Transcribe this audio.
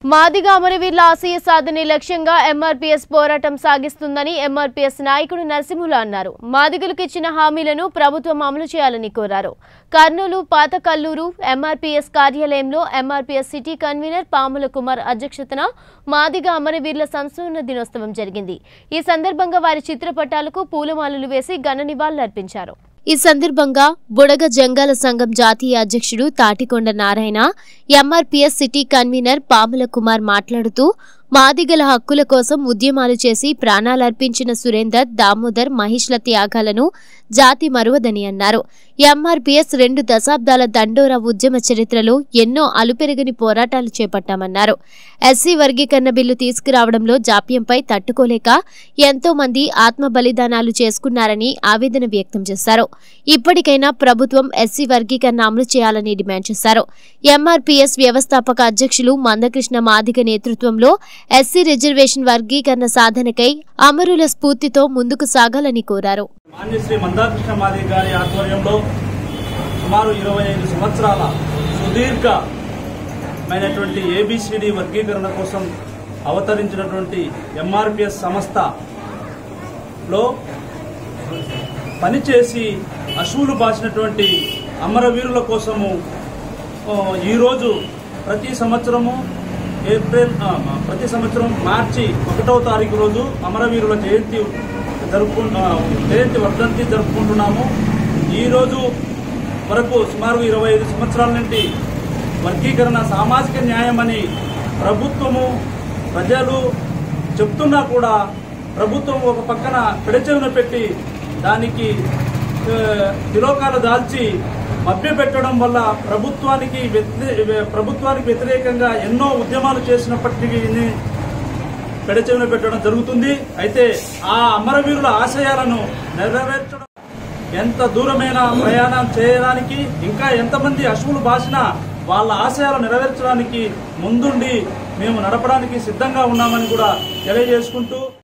మాదిగా అమరవీరుల ఆశయ సాధనే లక్ష్యంగా ఎంఆర్పీఎస్ పోరాటం సాగిస్తుందని ఎంఆర్పీఎస్ నాయకుడు నరసింహులు అన్నారు మాదిగలకు ఇచ్చిన హామీలను ప్రభుత్వం అమలు చేయాలని కోరారు కర్నూలు పాత కల్లూరు ఎంఆర్పీఎస్ కార్యాలయంలో ఎంఆర్పీఎస్ సిటీ కన్వీనర్ పాముల కుమార్ అధ్యక్షతన మాదిగ అమరవీరుల సంస్మరణ దినోత్సవం జరిగింది ఈ సందర్భంగా వారి చిత్రపటాలకు పూలమాలలు వేసి ఘన నివాళులర్పించారు ఈ సందర్భంగా బుడగ జంగాల సంఘం జాతీయ అధ్యక్షుడు తాటికొండ నారాయణ ఎంఆర్పీఎస్ సిటీ కన్వీనర్ పాముల కుమార్ మాట్లాడుతూ మాదిగల హక్కుల కోసం ఉద్యమాలు చేసి ప్రాణాలర్పించిన సురేందర్ దామోదర్ మహేష్ల త్యాగాలను జాతి మరువదని అన్నారు ఎంఆర్పీఎస్ రెండు దశాబ్దాల దండోరా ఉద్యమ చరిత్రలో ఎన్నో అలుపెరగని పోరాటాలు చేపట్టామన్నారు ఎస్సీ వర్గీకరణ బిల్లు తీసుకురావడంలో జాప్యంపై తట్టుకోలేక ఎంతో మంది ఆత్మ బలిదానాలు చేసుకున్నారని ఆవేదన వ్యక్తం చేశారు ఇప్పటికైనా ప్రభుత్వం ఎస్సీ వర్గీకరణ అమలు చేయాలని డిమాండ్ చేశారు ఎంఆర్పీఎస్ వ్యవస్థాపక అధ్యక్షులు మందకృష్ణ మాదిగ నేతృత్వంలో ఎస్సీ రిజర్వేషన్ వర్గీకరణ సాధనకై అమరుల స్ఫూర్తితో ముందుకు సాగాలని కోరారు మాన్యశ్రీ మందాకృష్ణ మాది గారి ఆధ్వర్యంలో సుమారు ఇరవై ఐదు సంవత్సరాల సుదీర్ఘమైనటువంటి ఏబిసిడి వర్గీకరణ కోసం అవతరించినటువంటి ఎంఆర్పిఎస్ సంస్థలో పనిచేసి అశువులు బాసినటువంటి అమరవీరుల కోసము ఆ, ఈరోజు ప్రతి సంవత్సరము ఏప్రిల్ ఆ, ప్రతి సంవత్సరం మార్చి ఒకటవ తారీఖు రోజు అమరవీరుల జయంతి జరుపుకు ఆ, జయంతి వర్ధంతి జరుపుకుంటున్నాము ఈరోజు వరకు సుమారు ఇరవై ఐదు సంవత్సరాల నుండి వర్గీకరణ సామాజిక న్యాయమని ప్రభుత్వము ప్రజలు చెప్తున్నా కూడా ప్రభుత్వం ఒక పక్కన పెడచెవిన పెట్టి దానికి ఆ, తిలోకాలు దాల్చి మభ్యపెట్టడం వల్ల ప్రభుత్వానికి వ్యతిరే ప్రభుత్వానికి వ్యతిరేకంగా ఎన్నో ఉద్యమాలు చేసినప్పటికీ పెడచెవిన పెట్టడం జరుగుతుంది అయితే ఆ అమరవీరుల ఆశయాలను నెరవేర్చడం ఎంత దూరమైన ప్రయాణం చేయడానికి ఇంకా ఎంతమంది అశువులు బాసినా వాళ్ళ ఆశయాలు నెరవేర్చడానికి ముందుండి మేము నడపడానికి సిద్ధంగా ఉన్నామని కూడా తెలియజేసుకుంటూ